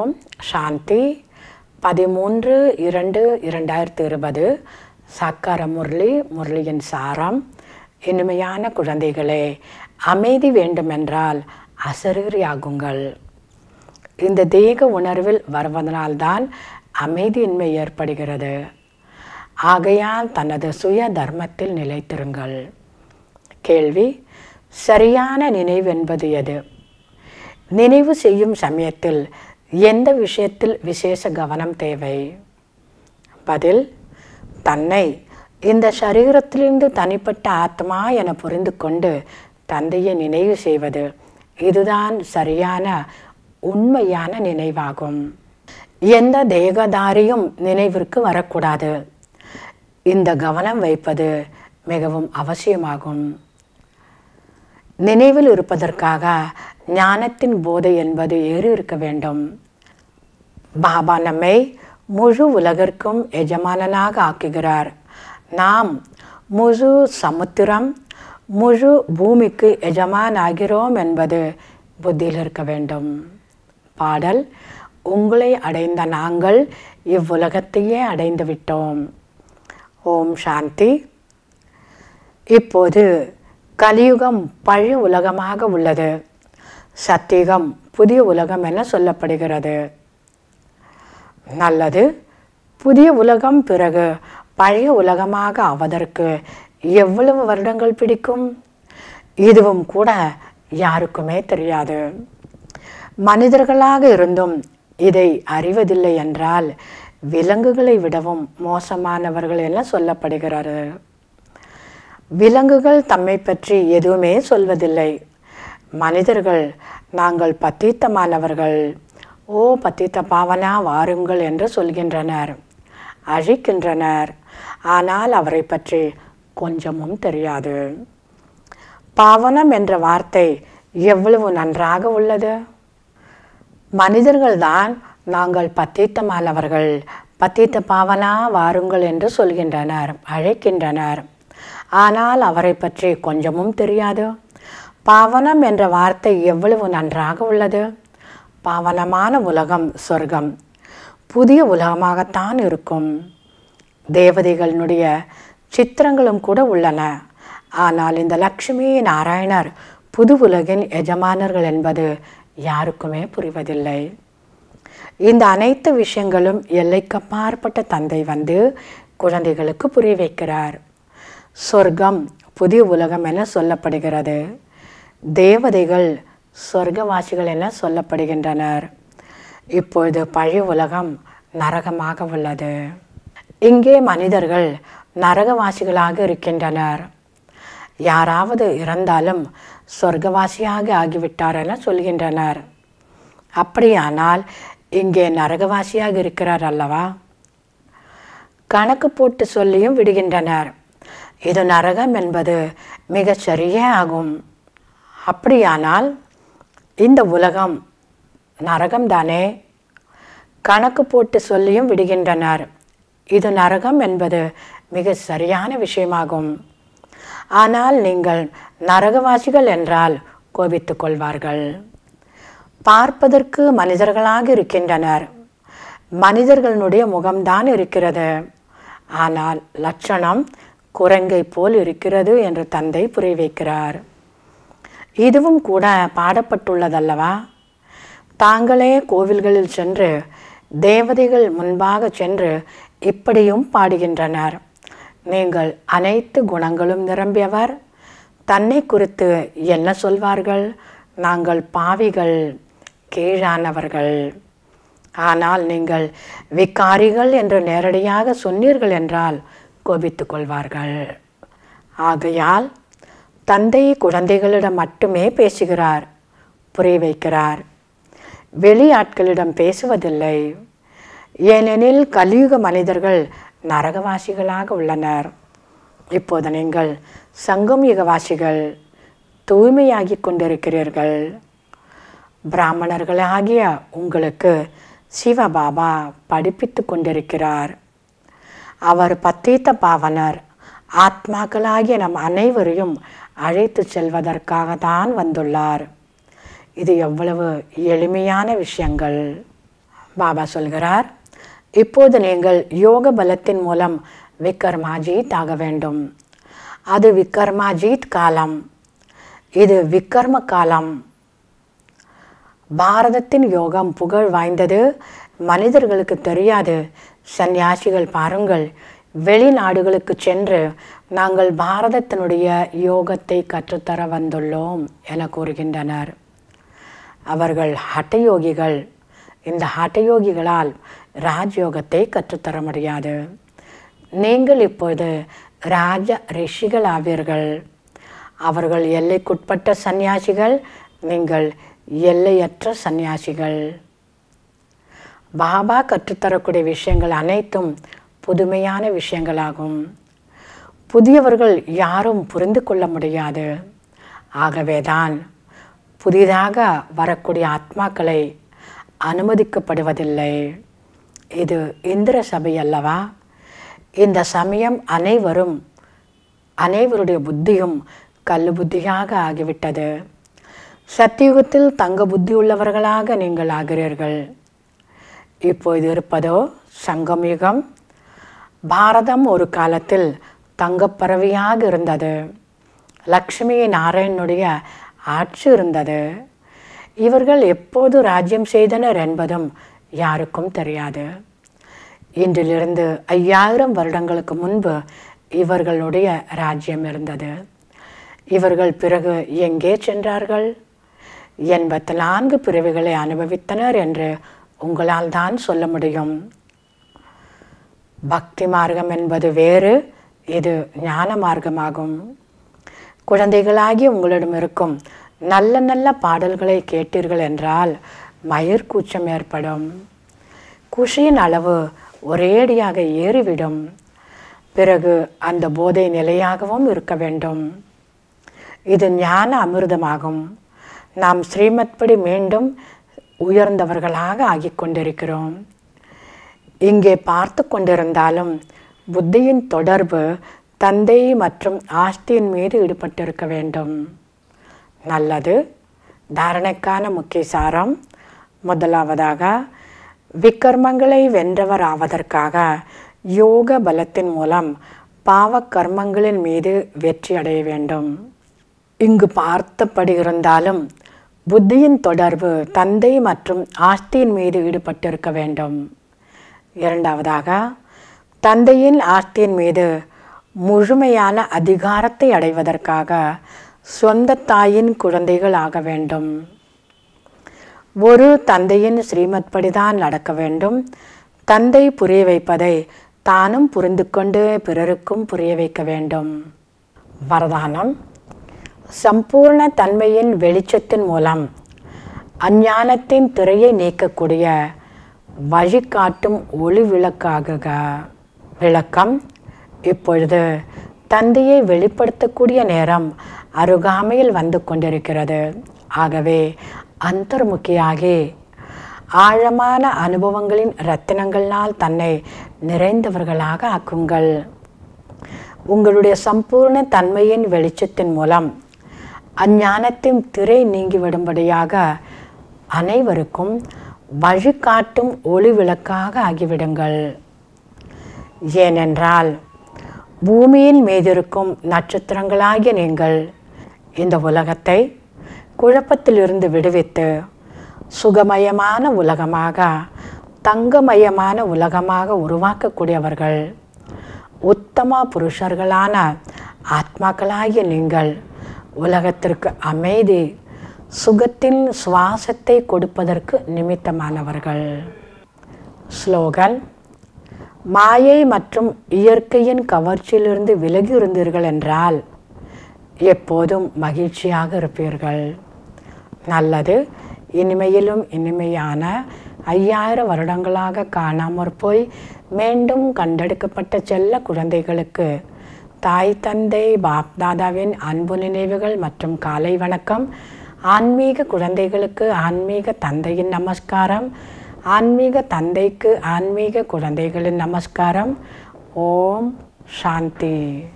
ஓம் சாந்தி பதிமூன்று இரண்டு இரண்டாயிரத்தி இருபது சக்கர முரளி முரளியின் சாரம் இனிமையான குழந்தைகளே அமைதி வேண்டுமென்றால் அசரீரியாகுங்கள் இந்த தேக உணர்வில் வருவதனால்தான் அமைதியின்மை ஏற்படுகிறது ஆகையால் தனது சுய தர்மத்தில் நிலைத்திருங்கள் கேள்வி சரியான நினைவு என்பது எது நினைவு செய்யும் சமயத்தில் எந்த விஷயத்தில் விசேஷ கவனம் தேவை பதில் தன்னை இந்த சரீரத்திலிருந்து தனிப்பட்ட ஆத்மா என புரிந்து கொண்டு தந்தையை நினைவு செய்வது இதுதான் சரியான உண்மையான நினைவாகும் எந்த தேகதாரியும் நினைவிற்கு வரக்கூடாது இந்த கவனம் வைப்பது மிகவும் அவசியமாகும் நினைவில் இருப்பதற்காக ஞானத்தின் போதை என்பது ஏறி இருக்க வேண்டும் பாபா நம்மை முழு உலகிற்கும் எஜமானனாக ஆக்குகிறார் நாம் முழு சமுத்திரம் முழு பூமிக்கு எஜமான் ஆகிறோம் என்பது புத்தியில் இருக்க வேண்டும் பாடல் உங்களை அடைந்த நாங்கள் இவ்வுலகத்தையே அடைந்து விட்டோம் ஓம் சாந்தி இப்போது கலியுகம் பழைய உலகமாக உள்ளது சத்தியுகம் புதிய உலகம் என சொல்லப்படுகிறது நல்லது புதிய உலகம் பிறகு பழைய உலகமாக ஆவதற்கு எவ்வளவு வருடங்கள் பிடிக்கும் இதுவும் கூட யாருக்குமே தெரியாது மனிதர்களாக இருந்தும் இதை அறிவதில்லை என்றால் விலங்குகளை விடவும் மோசமானவர்கள் என சொல்லப்படுகிறது விலங்குகள் தம்மை பற்றி எதுவுமே சொல்வதில்லை மனிதர்கள் நாங்கள் பத்தீத்தமானவர்கள் ஓ பத்தித்த பாவனா வாருங்கள் என்று சொல்கின்றனர் அழிக்கின்றனர் ஆனால் அவரை பற்றி கொஞ்சமும் தெரியாது பாவனம் என்ற வார்த்தை எவ்வளவு நன்றாக உள்ளது மனிதர்கள்தான் நாங்கள் பத்தீத்தமானவர்கள் பத்தீத்த பாவனா வாருங்கள் என்று சொல்கின்றனர் அழைக்கின்றனர் ஆனால் அவரை பற்றி கொஞ்சமும் தெரியாது பாவனம் என்ற வார்த்தை எவ்வளவு நன்றாக உள்ளது பாவனமான உலகம் சொர்க்கம் புதிய உலகமாகத்தான் இருக்கும் தேவதைகளினுடைய சித்திரங்களும் கூட உள்ளன ஆனால் இந்த லக்ஷ்மி நாராயணர் புது உலகின் எஜமானர்கள் என்பது யாருக்குமே புரிவதில்லை இந்த அனைத்து விஷயங்களும் எல்லைக்கப்பாற்பட்ட தந்தை வந்து குழந்தைகளுக்கு புரிய வைக்கிறார் சொர்க்கம் புதிய உலகம் என சொல்லப்படுகிறது தேவதைகள் சொர்க்கவாசிகள் என சொல்லப்படுகின்றனர் இப்பொழுது பழைய உலகம் நரகமாக உள்ளது இங்கே மனிதர்கள் நரகவாசிகளாக இருக்கின்றனர் யாராவது இறந்தாலும் சொர்க்கவாசியாக ஆகிவிட்டார் என சொல்கின்றனர் அப்படியானால் இங்கே நரகவாசியாக இருக்கிறார் அல்லவா கணக்கு போட்டு சொல்லியும் விடுகின்றனர் இது நரகம் என்பது மிக சரியே ஆகும் அப்படியானால் இந்த உலகம் நரகம் தானே கணக்கு போட்டு சொல்லியும் விடுகின்றனர் இது நரகம் என்பது மிக சரியான விஷயமாகும் ஆனால் நீங்கள் நரகவாசிகள் என்றால் கோபித்துக் கொள்வார்கள் பார்ப்பதற்கு மனிதர்களாக இருக்கின்றனர் மனிதர்களுடைய முகம்தான் இருக்கிறது ஆனால் லட்சணம் குரங்கை போல் இருக்கிறது என்று தந்தை புரிய வைக்கிறார் இதுவும் கூட பாடப்பட்டுள்ளதல்லவா தாங்களே கோவில்களில் சென்று தேவதைகள் முன்பாக சென்று இப்படியும் பாடுகின்றனர் நீங்கள் அனைத்து குணங்களும் நிரம்பியவர் தன்னை குறித்து என்ன சொல்வார்கள் நாங்கள் பாவிகள் கீழானவர்கள் ஆனால் நீங்கள் விக்காரிகள் என்று நேரடியாக சொன்னீர்கள் என்றால் கோபித்துக் கொள்வார்கள் ஆகையால் தந்தை குழந்தைகளிடம் மட்டுமே பேசுகிறார் புரிய வைக்கிறார் வெளியாட்களிடம் பேசுவதில்லை ஏனெனில் கலியுக மனிதர்கள் நரகவாசிகளாக உள்ளனர் இப்போது நீங்கள் சங்கம் யுகவாசிகள் தூய்மையாகி கொண்டிருக்கிறீர்கள் பிராமணர்களாகிய உங்களுக்கு சிவபாபா படிப்பித்து கொண்டிருக்கிறார் அவர் பத்தீத்த பாவனர் ஆத்மாக்களாகிய நம் அனைவரையும் அழைத்து செல்வதற்காக தான் வந்துள்ளார் இது எவ்வளவு எளிமையான விஷயங்கள் பாபா சொல்கிறார் இப்போது நீங்கள் யோக பலத்தின் மூலம் விக்ரமாஜீத் ஆக வேண்டும் அது விக்ரமாஜீத் காலம் இது விக்ரம காலம் பாரதத்தின் யோகம் புகழ் வாய்ந்தது மனிதர்களுக்கு தெரியாது சந்நியாசிகள் பாருங்கள் வெளிநாடுகளுக்கு சென்று நாங்கள் பாரதத்தினுடைய யோகத்தை கற்றுத்தர வந்துள்ளோம் என கூறுகின்றனர் அவர்கள் ஹட்டயோகிகள் இந்த ஹட்டயோகிகளால் ராஜயோகத்தை கற்றுத்தர முடியாது நீங்கள் இப்போது ராஜ ரிஷிகள் ஆவீர்கள் அவர்கள் எல்லைக்குட்பட்ட சந்நியாசிகள் நீங்கள் எல்லையற்ற சந்நியாசிகள் பாபா கற்றுத்தரக்கூடிய விஷயங்கள் அனைத்தும் புதுமையான விஷயங்களாகும் புதியவர்கள் யாரும் புரிந்து கொள்ள முடியாது ஆகவேதான் புதிதாக வரக்கூடிய ஆத்மாக்களை அனுமதிக்கப்படுவதில்லை இது இந்திர சபை அல்லவா இந்த சமயம் அனைவரும் அனைவருடைய புத்தியும் கல்லு புத்தியாக ஆகிவிட்டது சத்தியுகத்தில் தங்க புத்தி உள்ளவர்களாக நீங்கள் ஆகிறீர்கள் இப்போது இருப்பதோ சங்கமயுகம் பாரதம் ஒரு காலத்தில் தங்கப்பறவையாக இருந்தது லக்ஷ்மி நாராயணனுடைய ஆட்சி இருந்தது இவர்கள் எப்போது ராஜ்யம் செய்தனர் என்பதும் யாருக்கும் தெரியாது இன்றிலிருந்து ஐயாயிரம் வருடங்களுக்கு முன்பு இவர்களுடைய ராஜ்யம் இருந்தது இவர்கள் பிறகு எங்கே சென்றார்கள் எண்பத்தி நான்கு பிறவிகளை அனுபவித்தனர் என்று உங்களால் தான் சொல்ல முடியும் பக்தி மார்க்கம் என்பது வேறு இது ஞான மார்க்கமாகும் குழந்தைகளாகி உங்களிடம் இருக்கும் நல்ல நல்ல பாடல்களை கேட்டீர்கள் என்றால் மயிர் கூச்சம் ஏற்படும் குஷியின் அளவு ஒரேடியாக ஏறிவிடும் பிறகு அந்த போதை நிலையாகவும் இருக்க வேண்டும் இது ஞான அமிர்தமாகும் நாம் ஸ்ரீமத் படி மீண்டும் உயர்ந்தவர்களாக ஆகிக் கொண்டிருக்கிறோம் இங்கே பார்த்து கொண்டிருந்தாலும் புத்தியின் தொடர்பு தந்தை மற்றும் ஆஸ்தியின் மீது ஈடுபட்டிருக்க வேண்டும் நல்லது தாரணைக்கான முக்கிய சாரம் முதலாவதாக விக்கர்மங்களை வென்றவர் ஆவதற்காக யோக பலத்தின் மூலம் பாவ கர்மங்களின் மீது வெற்றி அடைய வேண்டும் இங்கு பார்த்தபடி இருந்தாலும் புத்தியின் தொடர்பு தந்தை மற்றும் ஆஸ்தியின் மீது ஈடுபட்டிருக்க வேண்டும் இரண்டாவதாக தந்தையின் ஆஸ்தியின் மீது முழுமையான அதிகாரத்தை அடைவதற்காக சொந்த தாயின் குழந்தைகள் ஆக வேண்டும் ஒரு தந்தையின் ஸ்ரீமத் படிதான் நடக்க வேண்டும் தந்தை புரிய வைப்பதை தானும் புரிந்து கொண்டு பிறருக்கும் புரிய வைக்க வேண்டும் வரதானம் சம்பூர்ண தன்மையின் வெளிச்சத்தின் மூலம் அஞ்ஞானத்தின் திரையை நீக்கக்கூடிய வழிகாட்டும் ஒளி விளக்காகுக விளக்கம் இப்பொழுது தந்தையை வெளிப்படுத்தக்கூடிய நேரம் அருகாமையில் வந்து கொண்டிருக்கிறது ஆகவே அந்தர்முக்கியாகி ஆழமான அனுபவங்களின் ரத்தினங்களால் தன்னை நிறைந்தவர்களாக ஆக்குங்கள் உங்களுடைய சம்பூர்ண தன்மையின் வெளிச்சத்தின் மூலம் அஞ்ஞானத்தின் திரை நீங்கிவிடும்படியாக அனைவருக்கும் வழிகாட்டும் ஒளி விளக்காக ஆகிவிடுங்கள் ஏனென்றால் பூமியின் மீதிருக்கும் நட்சத்திரங்களாகிய நீங்கள் இந்த உலகத்தை குழப்பத்திலிருந்து விடுவித்து சுகமயமான உலகமாக தங்கமயமான உலகமாக உருவாக்கக்கூடியவர்கள் உத்தம புருஷர்களான ஆத்மாக்களாகிய நீங்கள் உலகத்திற்கு அமைதி சுகத்தின் சுவாசத்தை கொடுப்பதற்கு நிமித்தமானவர்கள் ஸ்லோகன் மாயை மற்றும் இயற்கையின் கவர்ச்சியிலிருந்து விலகி இருந்தீர்கள் என்றால் எப்போதும் மகிழ்ச்சியாக இருப்பீர்கள் நல்லது இனிமையிலும் இனிமையான ஐயாயிரம் வருடங்களாக காணாமற் போய் மீண்டும் கண்டெடுக்கப்பட்ட செல்ல குழந்தைகளுக்கு தாய் தந்தை பாப்தாதாவின் அன்பு நினைவுகள் மற்றும் காலை வணக்கம் ஆன்மீக குழந்தைகளுக்கு ஆன்மீக தந்தையின் நமஸ்காரம் ஆன்மீக தந்தைக்கு ஆன்மீக குழந்தைகளின் நமஸ்காரம் ஓம் சாந்தி